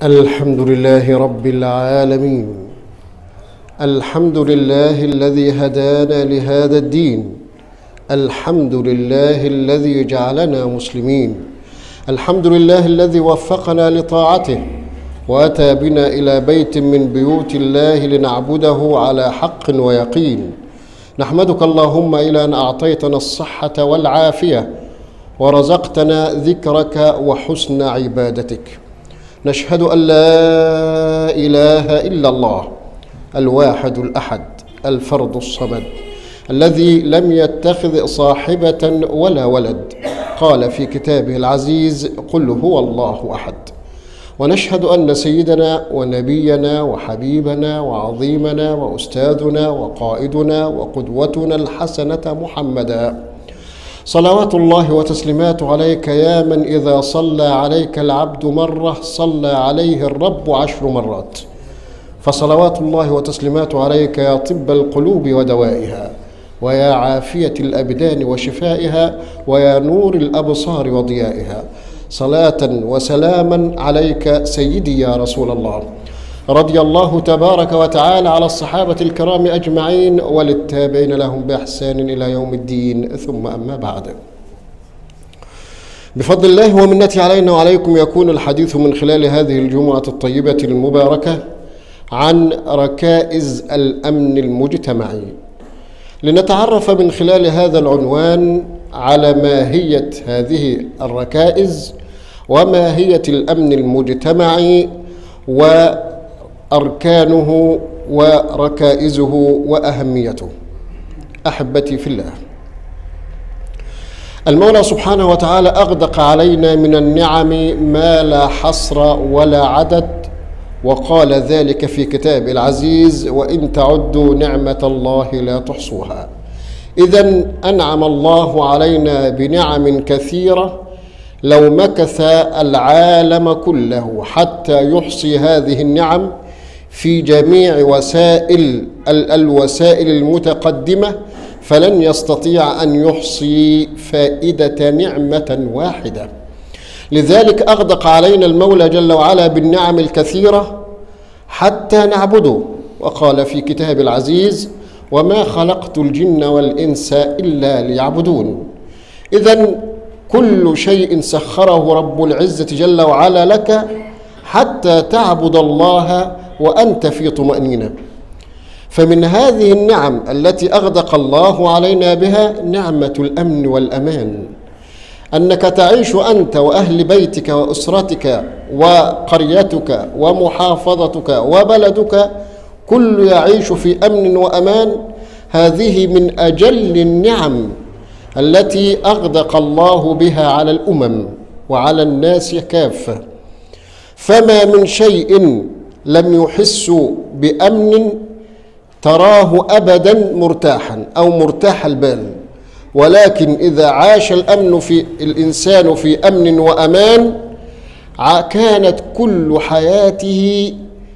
الحمد لله رب العالمين الحمد لله الذي هدانا لهذا الدين الحمد لله الذي جعلنا مسلمين الحمد لله الذي وفقنا لطاعته واتى بنا الى بيت من بيوت الله لنعبده على حق ويقين نحمدك اللهم الى ان اعطيتنا الصحه والعافيه ورزقتنا ذكرك وحسن عبادتك نشهد ان لا اله الا الله الواحد الاحد الفرد الصمد الذي لم يتخذ صاحبه ولا ولد قال في كتابه العزيز قل هو الله احد ونشهد ان سيدنا ونبينا وحبيبنا وعظيمنا واستاذنا وقائدنا وقدوتنا الحسنه محمدا صلوات الله وتسليماته عليك يا من اذا صلى عليك العبد مره صلى عليه الرب عشر مرات فصلوات الله وتسليماته عليك يا طب القلوب ودوائها ويا عافيه الابدان وشفائها ويا نور الابصار وضيائها صلاه وسلاما عليك سيدي يا رسول الله رضي الله تبارك وتعالى على الصحابه الكرام اجمعين وللتابعين لهم باحسان الى يوم الدين ثم اما بعد بفضل الله ومنته علينا وعليكم يكون الحديث من خلال هذه الجمعه الطيبه المباركه عن ركائز الامن المجتمعي لنتعرف من خلال هذا العنوان على ماهيه هذه الركائز وماهيه الامن المجتمعي واركانه وركائزه واهميته احبتي في الله المولى سبحانه وتعالى اغدق علينا من النعم ما لا حصر ولا عدد وقال ذلك في كتاب العزيز وان تعدوا نعمه الله لا تحصوها اذا انعم الله علينا بنعم كثيره لو مكث العالم كله حتى يحصي هذه النعم في جميع وسائل الوسائل المتقدمه فلن يستطيع ان يحصي فائده نعمه واحده لذلك اغدق علينا المولى جل وعلا بالنعم الكثيره حتى نعبده وقال في كتاب العزيز وما خلقت الجن والانس الا ليعبدون اذا كل شيء سخره رب العزه جل وعلا لك حتى تعبد الله وانت في طمانينه فمن هذه النعم التي اغدق الله علينا بها نعمه الامن والامان انك تعيش انت واهل بيتك واسرتك وقريتك ومحافظتك وبلدك كل يعيش في امن وامان هذه من اجل النعم التي اغدق الله بها على الامم وعلى الناس كافه فما من شيء لم يحس بامن تراه ابدا مرتاحا او مرتاح البال ولكن اذا عاش الامن في الانسان في امن وامان كانت كل حياته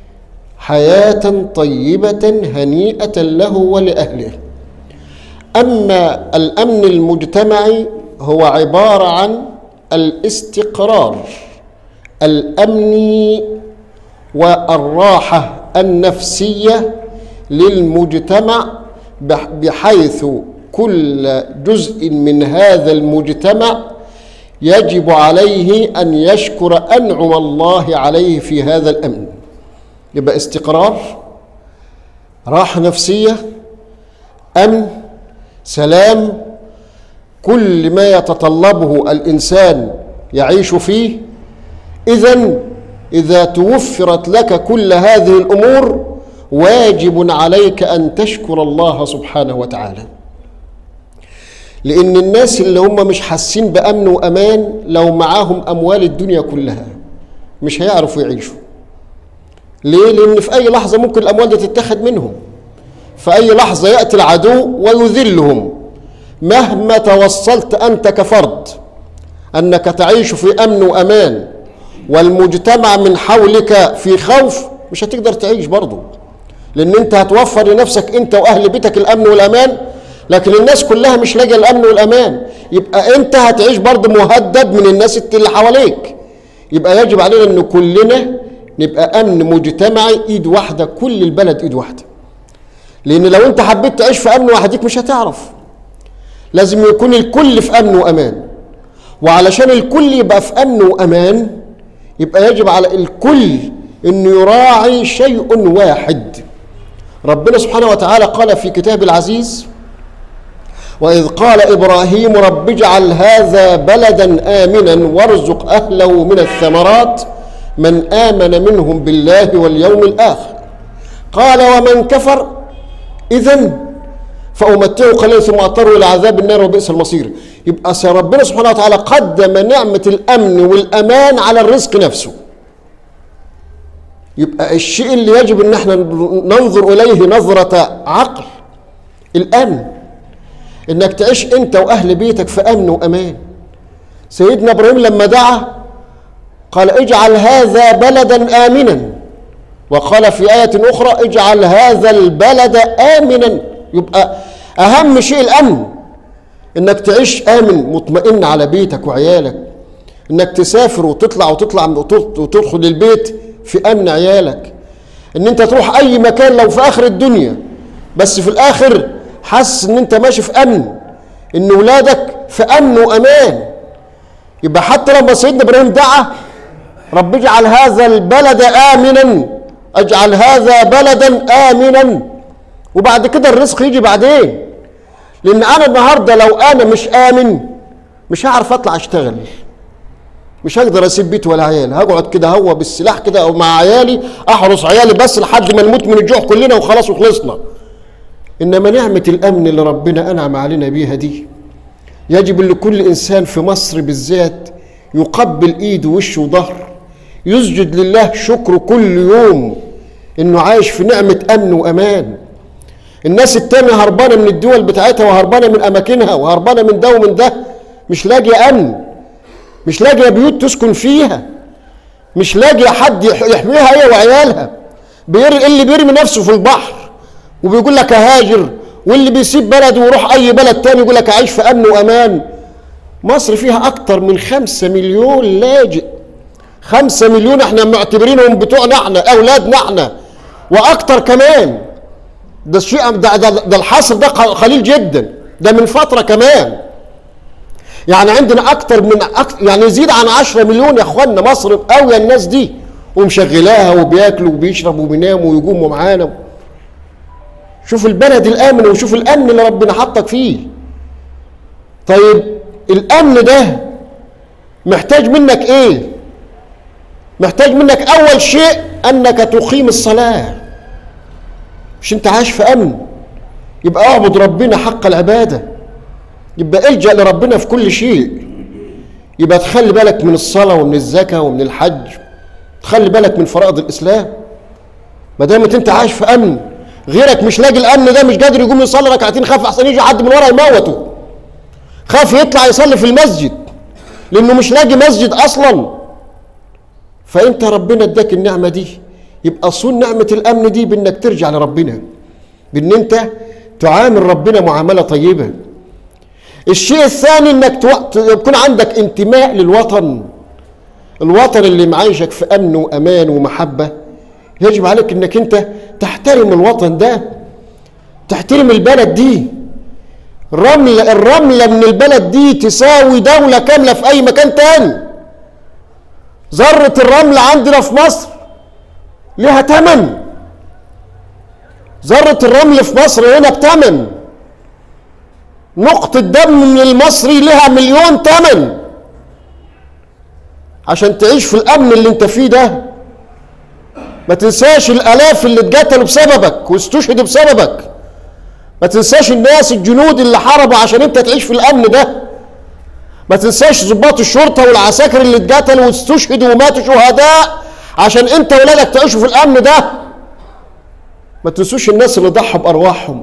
حياه طيبه هنيئه له ولاهله اما الامن المجتمعي هو عباره عن الاستقرار الامني والراحه النفسيه للمجتمع بحيث كل جزء من هذا المجتمع يجب عليه ان يشكر انعم الله عليه في هذا الامن يبقى استقرار راحه نفسيه امن سلام كل ما يتطلبه الانسان يعيش فيه اذا اذا توفرت لك كل هذه الامور واجب عليك ان تشكر الله سبحانه وتعالى لان الناس اللي هم مش حاسين بامن وامان لو معاهم اموال الدنيا كلها مش هيعرفوا يعيشوا ليه لان في اي لحظه ممكن الاموال دي تتاخد منهم في اي لحظه ياتي العدو ويذلهم مهما توصلت انت كفرد انك تعيش في امن وامان والمجتمع من حولك في خوف مش هتقدر تعيش برضه لان انت هتوفر لنفسك انت واهل بيتك الامن والامان لكن الناس كلها مش لاقيه الامن والامان يبقى انت هتعيش برضه مهدد من الناس اللي حواليك يبقى يجب علينا ان كلنا نبقى امن مجتمعي ايد واحده كل البلد ايد واحده لان لو انت حبيت تعيش في امن وحديك مش هتعرف لازم يكون الكل في امن وامان وعلشان الكل يبقى في امن وامان يبقى يجب على الكل انه يراعي شيء واحد ربنا سبحانه وتعالى قال في كتاب العزيز واذ قال ابراهيم رب اجعل هذا بلدا امنا وارزق اهله من الثمرات من امن منهم بالله واليوم الاخر قال ومن كفر اذا فامتعه قليلا ثم اضطره الى عذاب النار وبئس المصير يبقى ربنا سبحانه وتعالى قدم نعمه الامن والامان على الرزق نفسه يبقى الشيء اللي يجب ان احنا ننظر اليه نظره عقل الامن انك تعيش انت واهل بيتك في امن وامان سيدنا ابراهيم لما دعا قال اجعل هذا بلدا امنا وقال في ايه اخرى اجعل هذا البلد امنا يبقى اهم شيء الامن انك تعيش امن مطمئن على بيتك وعيالك انك تسافر وتطلع وتطلع وتدخل البيت في امن عيالك ان انت تروح اي مكان لو في اخر الدنيا بس في الاخر حاسس ان انت ماشي في امن ان ولادك في امن وامان يبقى حتى لما سيدنا ابراهيم دعا رب اجعل هذا البلد امنا اجعل هذا بلدا امنا وبعد كده الرزق يجي بعدين لان انا النهارده لو انا مش امن مش هعرف اطلع اشتغل مش هقدر اسيب بيتي ولا عيالي هقعد كده هو بالسلاح كده او مع عيالي احرس عيالي بس لحد ما نموت من الجوع كلنا وخلاص وخلصنا انما نعمه الامن اللي ربنا انعم علينا بيها دي يجب لكل انسان في مصر بالذات يقبل ايده وشه وظهر يسجد لله شكر كل يوم انه عايش في نعمه امن وامان الناس التانية هربانة من الدول بتاعتها وهربانة من أماكنها وهربانة من ده ومن ده مش لاقية أمن مش لاقية بيوت تسكن فيها مش لاقية حد يحميها هي وعيالها بير اللي بيرمي نفسه في البحر وبيقول لك هاجر واللي بيسيب بلده ويروح أي بلد تاني يقول لك أعيش في أمن وأمان مصر فيها أكتر من خمسة مليون لاجئ خمسة مليون احنا معتبرينهم بتوعنا احنا أولادنا احنا وأكتر كمان ده الشيء ده, ده, ده الحصر ده قليل جدا ده من فتره كمان يعني عندنا اكتر من أكتر يعني يزيد عن 10 مليون يا اخوانا مصر قوي الناس دي ومشغلاها وبياكلوا وبيشربوا وبيناموا ويقوموا معانا شوف البلد الامن وشوف الامن اللي ربنا حطك فيه طيب الامن ده محتاج منك ايه محتاج منك اول شيء انك تقيم الصلاه مش انت عايش في امن يبقى اعبد ربنا حق العباده يبقى الجا لربنا في كل شيء يبقى تخلي بالك من الصلاه ومن الزكاه ومن الحج تخلي بالك من فرائض الاسلام ما دام انت عايش في امن غيرك مش لاقي الامن ده مش قادر يقوم يصلي ركعتين خاف احسن يجي حد من ورا يموته خاف يطلع يصلي في المسجد لانه مش لاقي مسجد اصلا فانت ربنا اداك النعمه دي يبقى صون نعمة الأمن دي بإنك ترجع لربنا بإن أنت تعامل ربنا معاملة طيبة الشيء الثاني إنك يكون عندك انتماء للوطن الوطن اللي معايشك في أمن وأمان ومحبة يجب عليك إنك أنت تحترم الوطن ده تحترم البلد دي رملة الرملة من البلد دي تساوي دولة كاملة في أي مكان تاني ذرة الرمل عندنا في مصر لها تمن ذرة الرمل في مصر هنا بتمن نقطة دم من المصري لها مليون تمن عشان تعيش في الأمن اللي انت فيه ده ما تنساش الآلاف اللي اتقتلوا بسببك واستشهدوا بسببك ما تنساش الناس الجنود اللي حاربوا عشان انت تعيش في الأمن ده ما تنساش ضباط الشرطة والعساكر اللي اتقتلوا واستشهدوا وماتوا شهداء عشان انت ولادك تعيشوا في الامن ده ما تنسوش الناس اللي ضحوا بارواحهم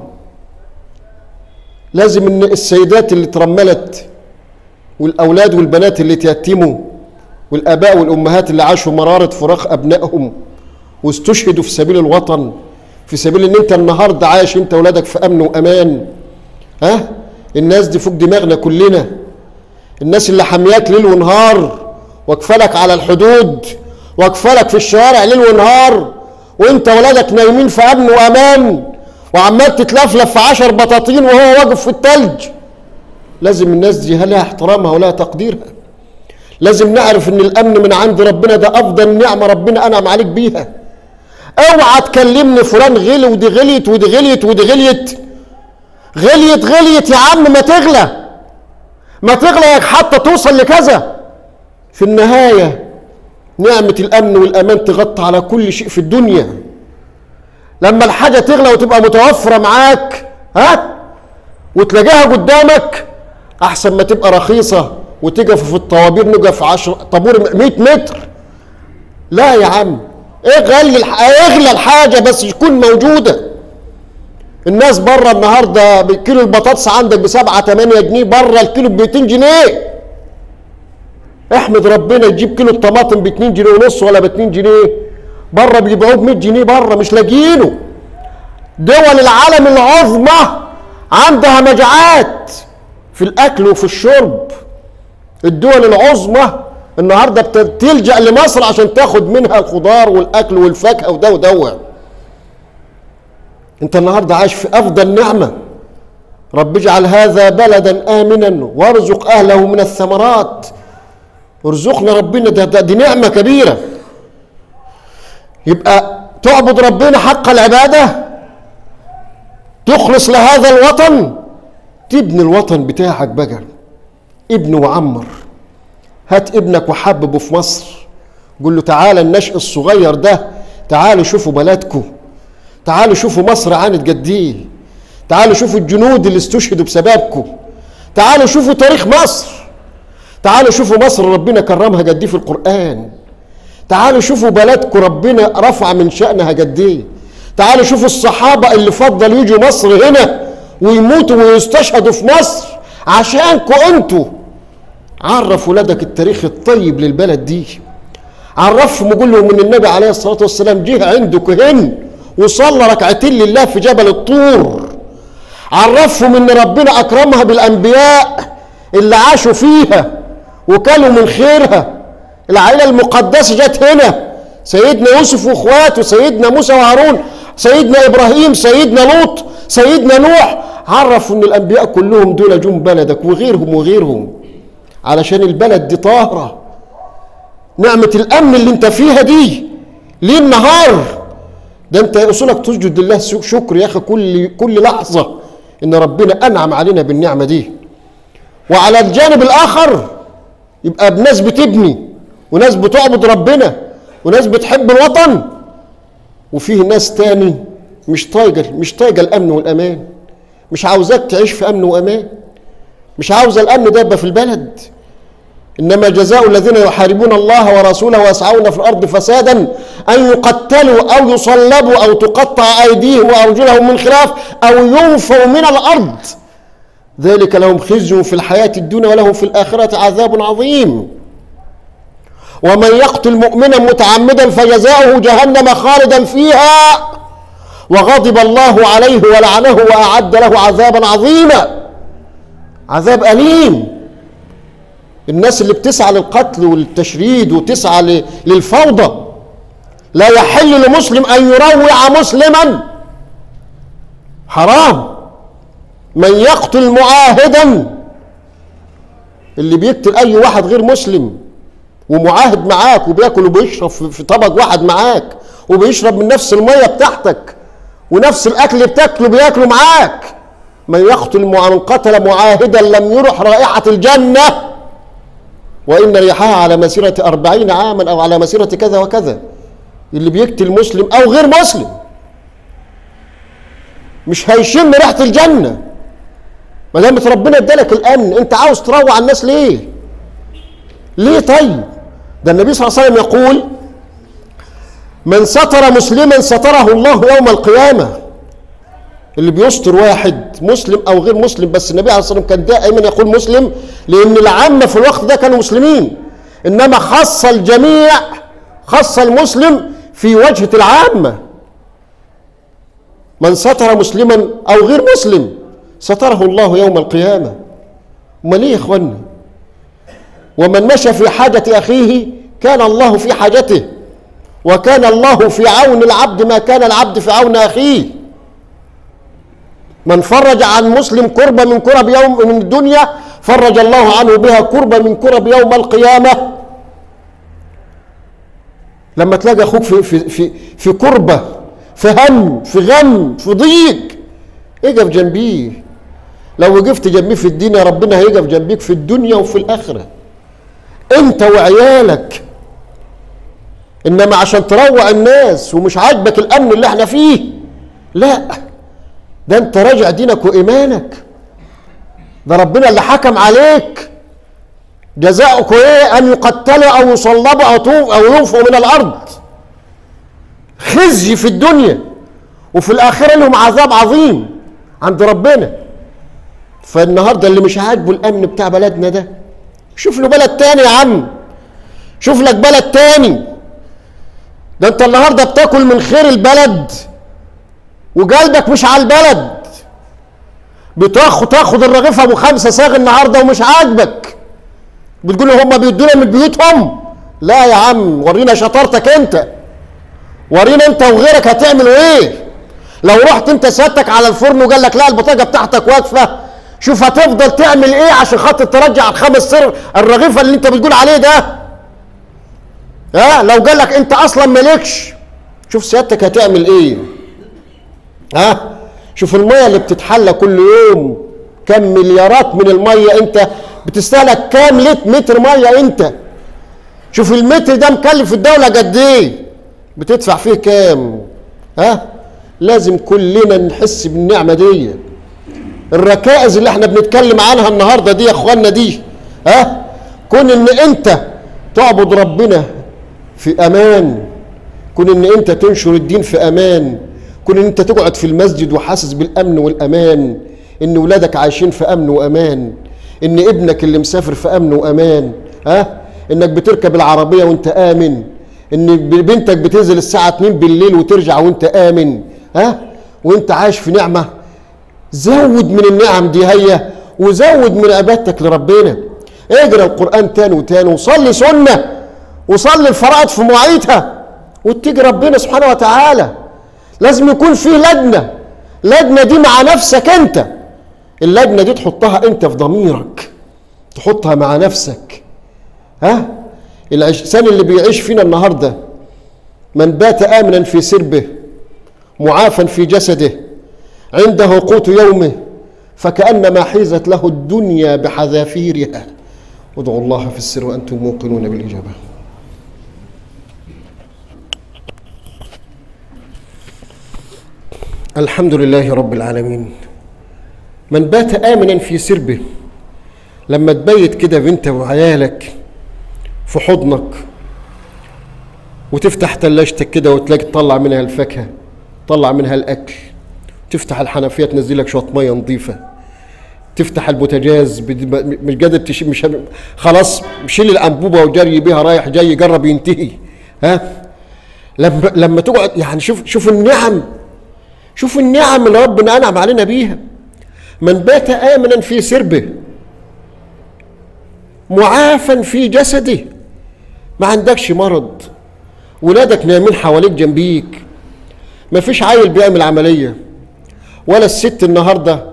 لازم ان السيدات اللي اترملت والاولاد والبنات اللي تيتموا والاباء والامهات اللي عاشوا مراره فراق ابنائهم واستشهدوا في سبيل الوطن في سبيل ان انت النهارده عايش انت ولادك في امن وامان ها الناس دي فوق دماغنا كلنا الناس اللي حمياك ليل ونهار واقفلك على الحدود واقفه في الشوارع ليل ونهار وانت ولادك نايمين في امن وامان وعمال تتلفلف في عشر بطاطين وهو واقف في التلج لازم الناس دي لها احترامها ولها تقديرها لازم نعرف ان الامن من عند ربنا ده افضل نعمه ربنا انعم عليك بيها اوعى تكلمني فلان غلي ودي غليت ودي غليت ودي غليت غليت غليت يا عم ما تغلى ما تغلى حتى توصل لكذا في النهايه نعمه الامن والامان تغطي على كل شيء في الدنيا لما الحاجه تغلى وتبقى متوفره معاك ها وتلاقيها قدامك احسن ما تبقى رخيصه وتقف في الطوابير نقف 10 طابور 100 متر لا يا عم اغلي الح... اغلى الحاجه بس تكون موجوده الناس بره النهارده كيلو البطاطس عندك ب 7 8 جنيه بره الكيلو ب 200 جنيه احمد ربنا تجيب كيلو الطماطم ب 2 جنيه ونص ولا ب 2 جنيه بره بيبيعوه ب 100 جنيه بره مش لاقيينه دول العالم العظمى عندها مجاعات في الاكل وفي الشرب الدول العظمى النهارده بتلجا لمصر عشان تاخد منها الخضار والاكل والفاكهه وده وده انت النهارده عايش في افضل نعمه رب اجعل هذا بلدا امنا وارزق اهله من الثمرات ارزقنا ربنا ده, ده دي نعمه كبيره يبقى تعبد ربنا حق العباده تخلص لهذا الوطن تبني الوطن بتاعك بقى ابن وعمر هات ابنك وحببه في مصر قول له تعالى النشء الصغير ده تعالوا شوفوا بلدكم تعالوا شوفوا مصر عانت قد ايه تعالوا شوفوا الجنود اللي استشهدوا بسببكم تعالوا شوفوا تاريخ مصر تعالوا شوفوا مصر ربنا كرمها قد ايه في القرآن تعالوا شوفوا بلدكم ربنا رفع من شأنها قد ايه تعالوا شوفوا الصحابة اللي فضلوا يجوا مصر هنا ويموتوا ويستشهدوا في مصر عشانكم انتوا عرف ولادك التاريخ الطيب للبلد دي عرفهم وقول لهم ان النبي عليه الصلاه والسلام جه عندك هن وصلى ركعتين لله في جبل الطور عرفهم ان ربنا اكرمها بالانبياء اللي عاشوا فيها وكلوا من خيرها العائله المقدسه جت هنا سيدنا يوسف واخواته سيدنا موسى وهارون سيدنا ابراهيم سيدنا لوط سيدنا نوح عرفوا ان الانبياء كلهم دول جم بلدك وغيرهم وغيرهم علشان البلد دي طاهره نعمه الامن اللي انت فيها دي ليل نهار ده انت اصولك تسجد لله شكر يا اخي كل كل لحظه ان ربنا انعم علينا بالنعمه دي وعلى الجانب الاخر يبقى بناس بتبني وناس بتعبد ربنا وناس بتحب الوطن وفيه ناس تاني مش طايقه مش طايقه الامن والامان مش عاوزاك تعيش في امن وامان مش عاوز الامن ده يبقى في البلد انما جزاء الذين يحاربون الله ورسوله ويسعون في الارض فسادا ان يقتلوا او يصلبوا او تقطع ايديهم وارجلهم من خلاف او ينفوا من الارض ذلك لهم خزي في الحياه الدنيا ولهم في الاخره عذاب عظيم ومن يقتل مؤمنا متعمدا فجزاؤه جهنم خالدا فيها وغضب الله عليه ولعنه واعد له عذابا عظيما عذاب اليم الناس اللي بتسعى للقتل والتشريد وتسعى للفوضى لا يحل لمسلم ان يروع مسلما حرام من يقتل معاهدا اللي بيقتل اي واحد غير مسلم ومعاهد معاك وبياكل وبيشرب في طبق واحد معاك وبيشرب من نفس الميه بتاعتك ونفس الاكل اللي بتاكله بياكله معاك من يقتل من قتل معاهدا لم يرح رائحه الجنه وإن ريحها على مسيرة أربعين عاما أو على مسيرة كذا وكذا اللي بيقتل مسلم أو غير مسلم مش هيشم ريحة الجنة ما دام ربنا ادالك الأمن أنت عاوز تروع الناس ليه؟ ليه طيب؟ ده النبي صلى الله عليه وسلم يقول من ستر مسلما ستره الله يوم القيامة اللي بيستر واحد مسلم او غير مسلم بس النبي عليه الصلاه والسلام كان دائما يقول مسلم لان العامه في الوقت ده كانوا مسلمين انما خص الجميع خص المسلم في وجهه العامه من ستر مسلما او غير مسلم ستره الله يوم القيامه امال ايه يا اخوانا ومن مشى في حاجه اخيه كان الله في حاجته وكان الله في عون العبد ما كان العبد في عون اخيه من فرج عن مسلم كربة من كرب يوم من الدنيا فرج الله عنه بها كربة من كرب يوم القيامة لما تلاقي اخوك في في في في كربة في هم في غم في ضيق اقف جنبيه لو وقفت جنبيه في الدين يا ربنا هيقف جنبيك في الدنيا وفي الاخره انت وعيالك انما عشان تروع الناس ومش عاجبك الامن اللي احنا فيه لا ده انت راجع دينك وايمانك ده ربنا اللي حكم عليك جزاؤكم ايه ان يقتلوا او يصلبوا او تو- او ينفوا من الارض خزي في الدنيا وفي الاخره لهم عذاب عظيم عند ربنا فالنهارده اللي مش عاجبه الامن بتاع بلدنا ده شوف له بلد تاني يا عم شوف لك بلد تاني ده انت النهارده بتاكل من خير البلد وقلبك مش على البلد بتاخد تاخد الرغيف ابو خمسه صاغ النهارده ومش عاجبك بتقول له هم بيدونا من بيوتهم لا يا عم ورينا شطارتك انت ورينا انت وغيرك هتعملوا ايه لو رحت انت سيادتك على الفرن وقال لك لا البطاقه بتاعتك واقفه شوف هتفضل تعمل ايه عشان خاطر ترجع الخمس سر الرغيفه اللي انت بتقول عليه ده ها لو قال لك انت اصلا مالكش شوف سيادتك هتعمل ايه ها شوف الميه اللي بتتحلى كل يوم كم مليارات من الميه انت بتستهلك كام لتر متر ميه انت شوف المتر ده مكلف الدوله قد ايه بتدفع فيه كام ها لازم كلنا نحس بالنعمه دي الركائز اللي احنا بنتكلم عنها النهارده دي يا اخوانا دي ها كون ان انت تعبد ربنا في امان كون ان انت تنشر الدين في امان كون ان انت تقعد في المسجد وحاسس بالامن والامان ان ولادك عايشين في امن وامان ان ابنك اللي مسافر في امن وامان ها انك بتركب العربيه وانت امن ان بنتك بتنزل الساعه 2 بالليل وترجع وانت امن ها وانت عايش في نعمه زود من النعم دي هي وزود من عبادتك لربنا اقرا القران تاني وتاني وصلي سنه وصلي الفرائض في مواعيدها واتقي ربنا سبحانه وتعالى لازم يكون في لجنه لجنه دي مع نفسك انت اللجنه دي تحطها انت في ضميرك تحطها مع نفسك ها الانسان اللي بيعيش فينا النهارده من بات امنا في سربه معافا في جسده عنده قوت يومه فكأنما حيزت له الدنيا بحذافيرها ادعوا الله في السر وأنتم موقنون بالإجابة الحمد لله رب العالمين من بات آمنا في سربه لما تبيت كده بنت وعيالك في حضنك وتفتح تلاجتك كده وتلاقي تطلع منها الفاكهة تطلع منها الأكل تفتح الحنفيه تنزل لك شويه ميه نظيفه تفتح البوتاجاز بد- مش قادر تش... مش خلاص شيل الانبوبه وجري بيها رايح جاي جرب ينتهي ها لما لما تقعد يعني شوف شوف النعم شوف النعم اللي ربنا انعم علينا بيها من بات امنا في سربه معافا في جسده ما عندكش مرض ولادك نايمين حواليك جنبيك ما فيش عيل بيعمل عمليه ولا الست النهارده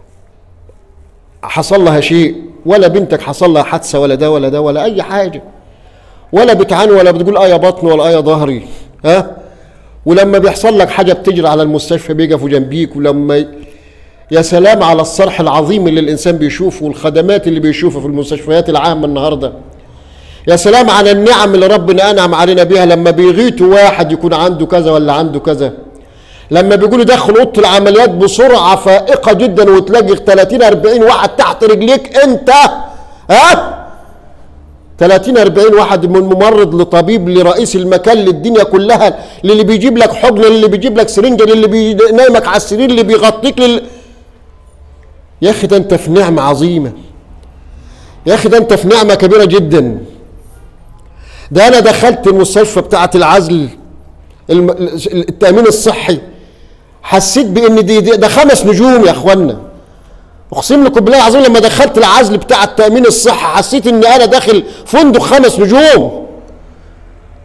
حصل لها شيء ولا بنتك حصل لها حادثه ولا ده ولا ده ولا اي حاجه ولا بتعاني ولا بتقول اه يا بطن ولا اه يا ظهري ها ولما بيحصل لك حاجه بتجري على المستشفى بيقفوا جنبيك ولما ي- يا سلام على الصرح العظيم اللي الانسان بيشوفه والخدمات اللي بيشوفها في المستشفيات العامه النهارده يا سلام على النعم اللي ربنا انعم علينا بيها لما بيغيتوا واحد يكون عنده كذا ولا عنده كذا لما بيقولوا دخل اوضه العمليات بسرعه فائقه جدا وتلاقي 30 40 واحد تحت رجليك انت ها 30 40 واحد من ممرض لطبيب لرئيس المكان للدنيا كلها للي بيجيب لك حضن للي بيجيب لك سرنجه للي بينامك على السرير اللي بيغطيك لل... يا اخي ده انت في نعمه عظيمه يا اخي ده انت في نعمه كبيره جدا ده انا دخلت المستشفى بتاعه العزل الم... التامين الصحي حسيت بان دي, دي ده خمس نجوم يا اخوانا اقسم لكم بالله العظيم لما دخلت العزل بتاع التامين الصحي حسيت ان انا داخل فندق خمس نجوم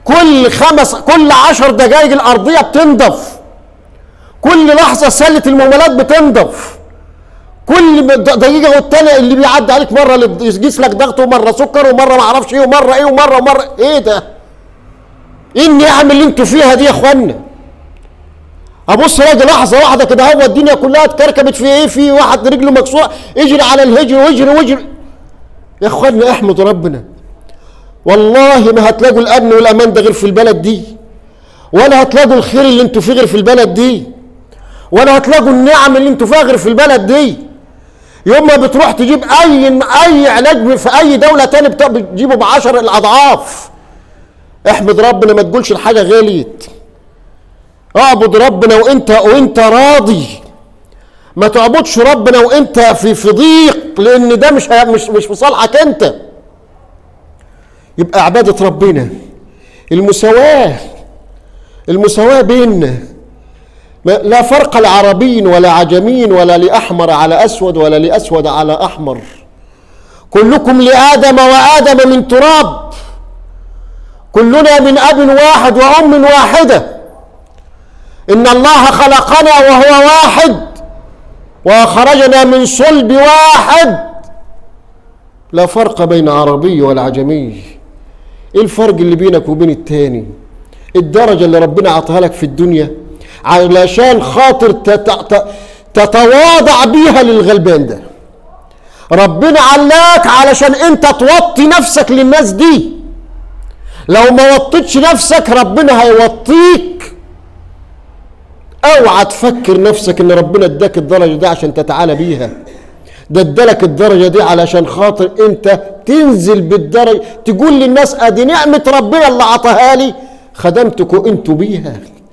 كل خمس كل عشر دقائق الارضيه بتنضف كل لحظه سله الممالات بتنضف كل دقيقه والتانيه اللي بيعدي عليك مره اللي يقيس لك ضغط ومره سكر ومره ما اعرفش ايه ومره ايه ومره ومره ايه ده؟ ايه النعم اللي انتوا فيها دي يا اخوانا؟ ابص الاقي لحظه واحده كده هو الدنيا كلها اتكركبت في ايه في واحد رجله مكسوره اجري على الهجر واجري واجري يا اخوانا احمدوا ربنا والله ما هتلاقوا الامن والامان ده غير في البلد دي ولا هتلاقوا الخير اللي انتوا فيه غير في البلد دي ولا هتلاقوا النعم اللي انتوا فيها غير في البلد دي يوم ما بتروح تجيب اي اي علاج في اي دوله تاني بتجيبه بعشر الاضعاف احمد ربنا ما تقولش الحاجه غليت اعبد ربنا وانت وانت راضي ما تعبدش ربنا وانت في في ضيق لان ده مش مش مش في صالحك انت يبقى عباده ربنا المساواه المساواه بيننا لا فرق لعربي ولا عجمي ولا لأحمر على أسود ولا لأسود على أحمر كلكم لآدم وآدم من تراب كلنا من أب واحد وأم واحدة إن الله خلقنا وهو واحد وأخرجنا من صلب واحد لا فرق بين عربي ولا عجمي ايه الفرق اللي بينك وبين التاني الدرجة اللي ربنا عطاها لك في الدنيا علشان خاطر تتواضع بيها للغلبان ده ربنا علاك علشان انت توطي نفسك للناس دي لو ما وطيتش نفسك ربنا هيوطيك اوعى تفكر نفسك ان ربنا اداك الدرجه دي عشان تتعالى بيها ده ادالك الدرجه دي علشان خاطر انت تنزل بالدرجه تقول للناس ادي نعمه ربنا اللي عطاها لي خدمتكم انتوا بيها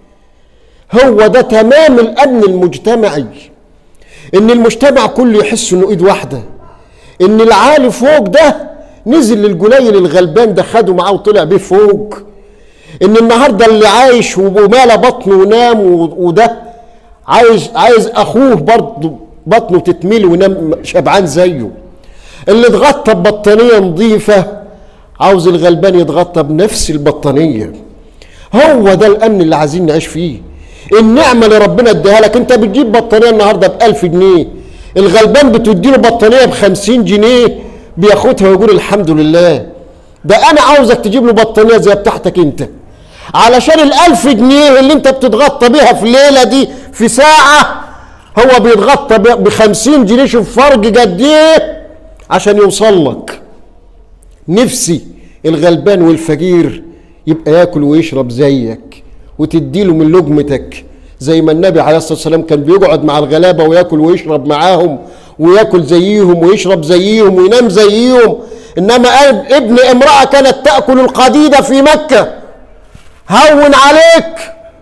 هو ده تمام الامن المجتمعي ان المجتمع كله يحس انه ايد واحده ان العالي فوق ده نزل للجليل الغلبان ده خده معاه وطلع بيه فوق ان النهارده اللي عايش ومال بطنه ونام وده عايز عايز اخوه برضه بطنه تتملي وينام شبعان زيه اللي اتغطى ببطانيه نظيفه عاوز الغلبان يتغطى بنفس البطانيه هو ده الامن اللي عايزين نعيش فيه النعمة اللي ربنا اديها لك انت بتجيب بطانية النهاردة ب 1000 جنيه الغلبان بتدي له بطانية ب 50 جنيه بياخدها ويقول الحمد لله ده انا عاوزك تجيب له بطانية زي بتاعتك انت علشان ال 1000 جنيه اللي انت بتتغطى بيها في الليلة دي في ساعة هو بيتغطى ب 50 جنيه شوف فرق قد ايه عشان يوصل لك نفسي الغلبان والفقير يبقى ياكل ويشرب زيك وتديله من لقمتك زي ما النبي عليه الصلاه والسلام كان بيقعد مع الغلابه وياكل ويشرب معاهم وياكل زيهم ويشرب زيهم وينام زيهم انما ابن امراه كانت تاكل القديده في مكه هون عليك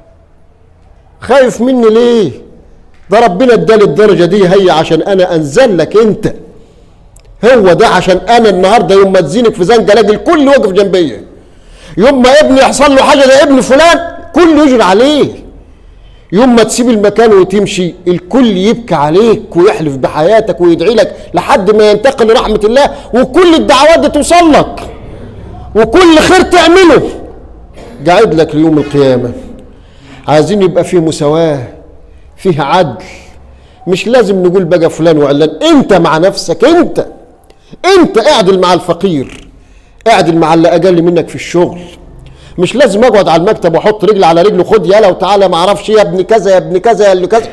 خايف مني ليه ده ربنا ادالي الدرجه دي هي عشان انا انزل لك انت هو ده عشان انا النهارده يوم ما تزينك في زنقه الاقي الكل واقف جنبيا يوم ما ابني يحصل له حاجه ده ابن فلان كله يجري عليه يوم ما تسيب المكان وتمشي الكل يبكي عليك ويحلف بحياتك ويدعي لك لحد ما ينتقل لرحمة الله وكل الدعوات دي توصل لك وكل خير تعمله قاعد لك ليوم القيامة عايزين يبقى فيه مساواة فيه عدل مش لازم نقول بقى فلان وعلان انت مع نفسك انت انت اعدل مع الفقير اعدل مع اللي اقل منك في الشغل مش لازم اقعد على المكتب واحط رجل على رجل خد يلا وتعالى ما اعرفش يا ابن كذا يا ابن كذا يا ابن كذا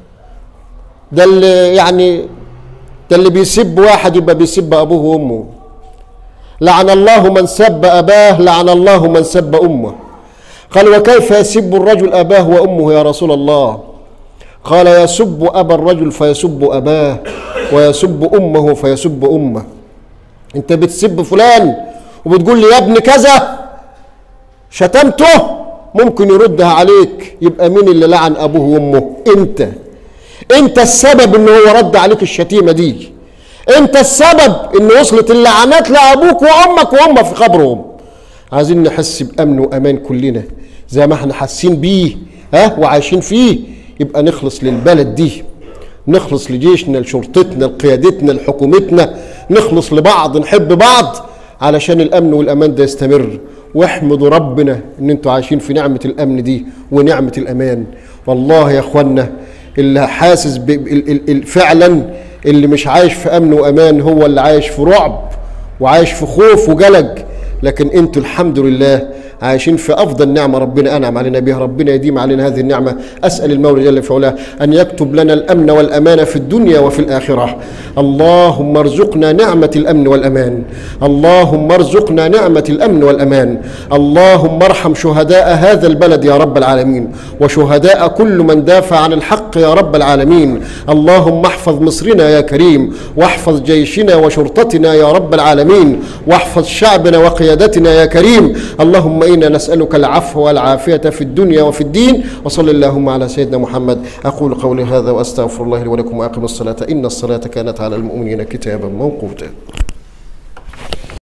ده اللي يعني ده اللي بيسب واحد يبقى بيسب ابوه وامه لعن الله من سب اباه لعن الله من سب امه قال وكيف يسب الرجل اباه وامه يا رسول الله قال يسب ابا الرجل فيسب اباه ويسب امه فيسب امه انت بتسب فلان وبتقول لي يا ابن كذا شتمته ممكن يردها عليك يبقى مين اللي لعن ابوه وامه انت انت السبب ان هو رد عليك الشتيمه دي انت السبب ان وصلت اللعنات لابوك وامك وهم في قبرهم عايزين نحس بامن وامان كلنا زي ما احنا حاسين بيه ها وعايشين فيه يبقى نخلص للبلد دي نخلص لجيشنا لشرطتنا لقيادتنا لحكومتنا نخلص لبعض نحب بعض علشان الامن والامان ده يستمر واحمدوا ربنا ان انتوا عايشين في نعمه الامن دي ونعمه الامان والله يا اخوانا اللي حاسس ب... ال- ال- ال- فعلا اللي مش عايش في امن وامان هو اللي عايش في رعب وعايش في خوف وجلج لكن انتوا الحمد لله عايشين في افضل نعمه ربنا انعم علينا بها ربنا يديم علينا هذه النعمه اسال المولى جل في علاه ان يكتب لنا الامن والامان في الدنيا وفي الاخره اللهم ارزقنا نعمه الامن والامان اللهم ارزقنا نعمه الامن والامان اللهم ارحم شهداء هذا البلد يا رب العالمين وشهداء كل من دافع عن الحق يا رب العالمين اللهم احفظ مصرنا يا كريم واحفظ جيشنا وشرطتنا يا رب العالمين واحفظ شعبنا وقيادتنا يا كريم اللهم انا نسالك العفو والعافيه في الدنيا وفي الدين وصل اللهم على سيدنا محمد اقول قولي هذا واستغفر الله لي ولكم واقم الصلاه ان الصلاه كانت على المؤمنين كتابا موقوتا